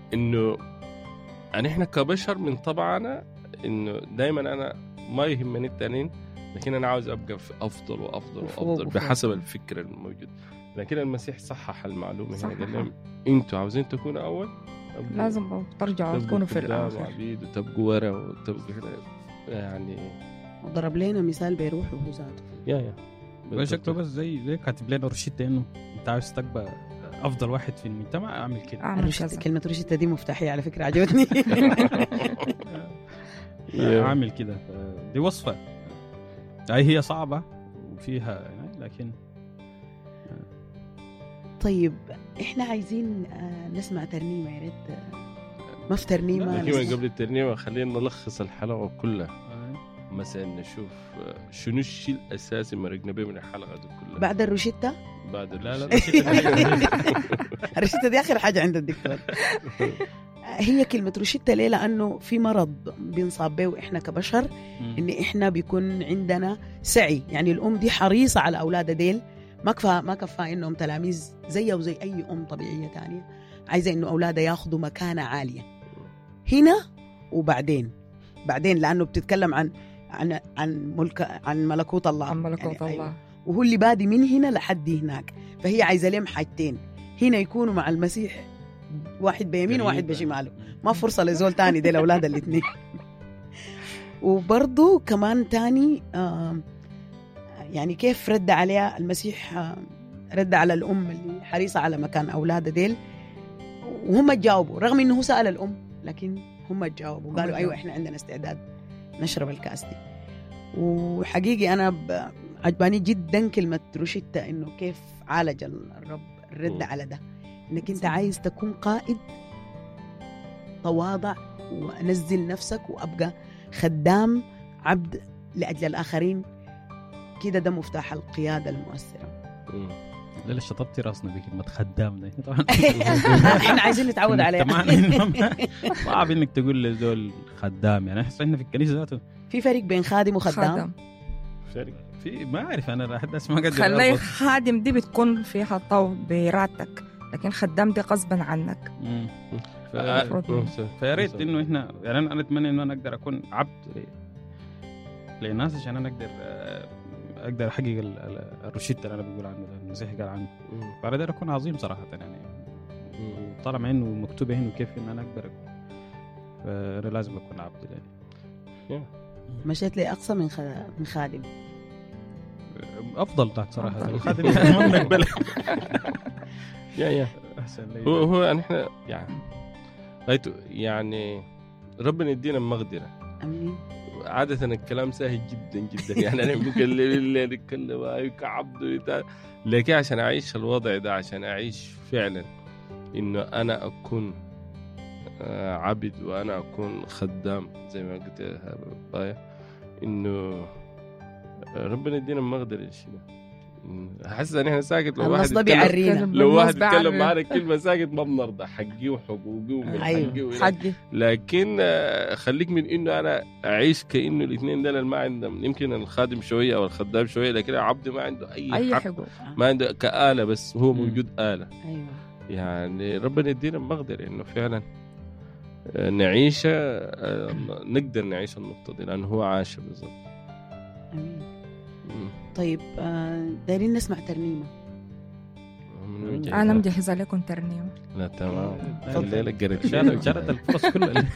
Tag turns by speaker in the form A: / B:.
A: انه يعني احنا كبشر من طبعنا انه دائما انا ما يهمني التانيين لكن انا عاوز ابقى في افضل وافضل
B: وفوق
A: وافضل
B: وفوق.
A: بحسب الفكر الموجود لكن المسيح صحح المعلومه هنا قال
B: صححها.
A: لهم انتوا عاوزين تكونوا اول أبقوا-
B: لازم ترجعوا
A: تبقوا
B: تكونوا في
A: قدام
B: الآخر
A: وعبيد وتبقوا ورا وتبقوا هنا يعني
C: ضرب لنا مثال بيروح وهو ذاته
A: يا يا
D: هو شكله بس زي زي كاتب لنا روشته انه انت عاوز تبقى افضل واحد في المجتمع اعمل كده
B: أعمل
C: الروشتة
B: كذا
C: كلمة روشتة دي مفتاحية على فكرة عجبتني
A: يا.
D: اعمل كده ف- دي وصفه هاي هي صعبه وفيها يعني لكن
C: طيب احنا عايزين آه، نسمع ترنيمة يا ريت آه، ما في ترنيمة
A: لكن
C: نسمع.
A: قبل الترنيمه خلينا نلخص الحلقه كلها
D: آه،
A: مثلا نشوف آه، شنو الشيء الاساسي مرقنا به من الحلقه دي كلها
C: بعد الروشتة
A: بعد
D: لا لا
A: الروشتة.
C: الروشتة دي آخر حاجة عند الدكتور هي كلمة روشتة ليه لأنه في مرض بنصاب به إحنا كبشر إن إحنا بيكون عندنا سعي يعني الأم دي حريصة على أولادها ديل ما كفى ما كفى إنهم تلاميذ زيها وزي أي أم طبيعية تانية عايزة إنه أولادها ياخدوا مكانة عالية هنا وبعدين بعدين لأنه بتتكلم عن عن عن ملك عن ملكوت الله
B: عن ملكوت
C: يعني
B: الله
C: أيوة. وهو اللي بادي من هنا لحد هناك فهي عايزة لهم حاجتين هنا يكونوا مع المسيح واحد بيمين وواحد بشماله ما فرصة لزول تاني دي الأولاد الاثنين وبرضو كمان تاني آه يعني كيف رد عليها المسيح آه رد على الأم اللي حريصة على مكان أولادها ديل وهم تجاوبوا رغم إنه هو سأل الأم لكن هم تجاوبوا
B: هم
C: قالوا أيوة
B: جاوبوا.
C: إحنا عندنا استعداد نشرب الكاس دي وحقيقي أنا ب- عجباني جدا كلمة روشيتا إنه كيف عالج الرب الرد
A: مم.
C: على ده إنك أنت
B: صح.
C: عايز تكون قائد تواضع وانزل نفسك وابقى خدام عبد لاجل الاخرين كده ده مفتاح القياده المؤثره
A: مم.
D: لا لا شطبتي راسنا بكلمه خدام ده طبعا
C: احنا عايزين نتعود عليها
D: مجتمعنا صعب انك تقول لزول خدام يعني احس احنا في الكنيسه ذاته
C: في فرق بين خادم وخدام
B: خادم
A: فرق
D: في ما اعرف انا احداث ما قادر
B: خلي
D: أربط.
B: خادم دي بتكون فيها طو براتك لكن خدام دي غصبا عنك
D: مم. ف-
A: آه،
B: المفروض
A: مم.
D: فيا ريت انه احنا يعني انا أنا اتمنى انه انا اقدر اكون عبد ل- للناس عشان انا اقدر آه، اقدر احقق ال- ال- الروشيتا اللي انا بقول عنه ده المسيح قال عنه
A: مم.
D: فانا اقدر اكون عظيم صراحه يعني
A: مم.
D: طالما انه مكتوبه هنا كيف ان انا اقدر فانا لازم اكون عبد يعني
C: مشيت لاقصى من خ- من خادم
D: افضل ذاك صراحه
B: أفضل.
D: الخادم ما بنقبلها
A: يا يا
D: احسن لي
A: هو هو يعني احنا يعني غايته يعني ربنا يدينا المقدره
C: امين
A: عادة الكلام سهل جدا جدا يعني انا ممكن اللي نتكلم أيوة كعبد وبتاع. لكن عشان اعيش الوضع ده عشان اعيش فعلا انه انا اكون آه، عبد وانا اكون خدام زي ما قلت يا بايا انه ربنا يدينا المقدره الشيء ده حاسس ان احنا ساكت لو واحد
C: النص ده
A: يتكلم
C: بيعرينا
A: لو واحد
B: بالنص
A: يتكلم
B: بعرف.
A: معانا كلمه ساكت ما بنرضى حقي وحقوقي ومن
C: أيوة.
A: حقي وإلى
B: حقي
A: لكن آه، خليك من انه انا اعيش كانه الاثنين دول ما عندهم يمكن الخادم شويه او الخدام شويه لكن العبد ما عنده اي,
B: اي
A: حق
B: حقوق
A: ما عنده كآلة بس هو
D: مم.
A: موجود آلة
C: ايوه
A: يعني ربنا يدينا المقدرة انه فعلا آه، نعيش آه، نقدر نعيش النقطة دي لأنه هو عاش بالضبط
C: امين
A: مم.
C: طيب آه، دايرين نسمع ترنيمه
A: من وين جاي
B: انا
A: ده؟
B: مجهزه لكم ترنيمه
A: لا تمام
D: تفضل.
A: الليلة قريت
D: شالت شالت الفرص كلها